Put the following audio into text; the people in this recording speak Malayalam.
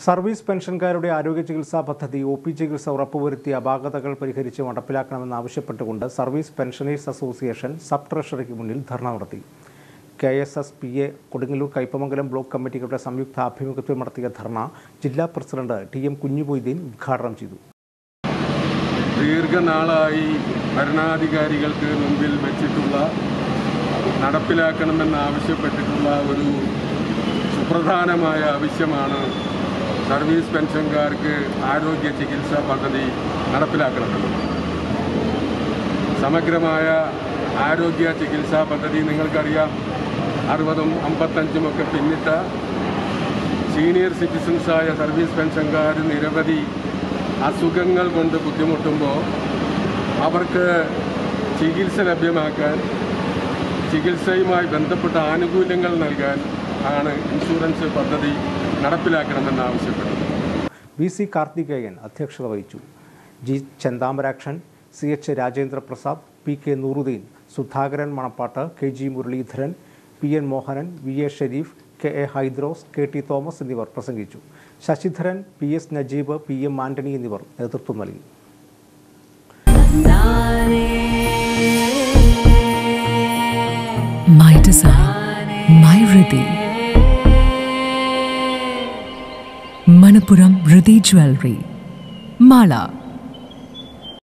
സർവീസ് പെൻഷൻകാരുടെ ആരോഗ്യ ചികിത്സാ പദ്ധതി ഒ പി ചികിത്സ ഉറപ്പുവരുത്തിയ അപാകതകൾ പരിഹരിച്ച് നടപ്പിലാക്കണമെന്നാവശ്യപ്പെട്ടുകൊണ്ട് സർവീസ് പെൻഷനേഴ്സ് അസോസിയേഷൻ സബ് ട്രഷറിക്ക് മുന്നിൽ ധർണ നടത്തി K S S P A Kodungallur Kaipamangalam block കമ്മിറ്റികളുടെ സംയുക്ത ആഭിമുഖ്യത്തിൽ നടത്തിയ ധർണ ജില്ലാ പ്രസിഡന്റ് ടി എം കുഞ്ഞുമൊയ്തീൻ ഉദ്ഘാടനം ചെയ്തു ദീർഘനാളായി ഭരണാധികാരികൾക്ക് മുമ്പിൽ വെച്ചിട്ടുള്ള നടപ്പിലാക്കണമെന്നാവശ്യപ്പെട്ടിട്ടുള്ള ഒരു സുപ്രധാനമായ ആവശ്യമാണ് സർവീസ് പെൻഷൻകാർക്ക് ആരോഗ്യ ചികിത്സാ പദ്ധതി നടപ്പിലാക്കണമെന്നത് സമഗ്രമായ ആരോഗ്യ ചികിത്സാ പദ്ധതി നിങ്ങൾക്കറിയാം അറുപതും അമ്പത്തഞ്ചുമൊക്കെ പിന്നിട്ട സീനിയർ സിറ്റിസൺസായ സർവീസ് പെൻഷൻകാർ നിരവധി അസുഖങ്ങൾ കൊണ്ട് ബുദ്ധിമുട്ടുമ്പോൾ അവർക്ക് ചികിത്സ ലഭ്യമാക്കാൻ ചികിത്സയുമായി ബന്ധപ്പെട്ട ആനുകൂല്യങ്ങൾ നൽകാൻ ആണ് ഇൻഷുറൻസ് പദ്ധതി നടപ്പിലാക്കണമെന്ന് ആവശ്യപ്പെട്ടത് വി സി കാർത്തികേയൻ അധ്യക്ഷത വഹിച്ചു G Chenthamarakshan C H Rajendra Prasad P K Nooruddeen Sudhakaran Manappat K G Muraleedharan P N Mohanan V A Shereef K A Hydros K T Thomas എന്നിവർ പ്രസംഗിച്ചു Sasidharan P S Najeeb P M Antony എന്നിവർ നേതൃത്വം നൽകി My design, my Riddhi. Manapuram Riddhi Jewelry. Mala.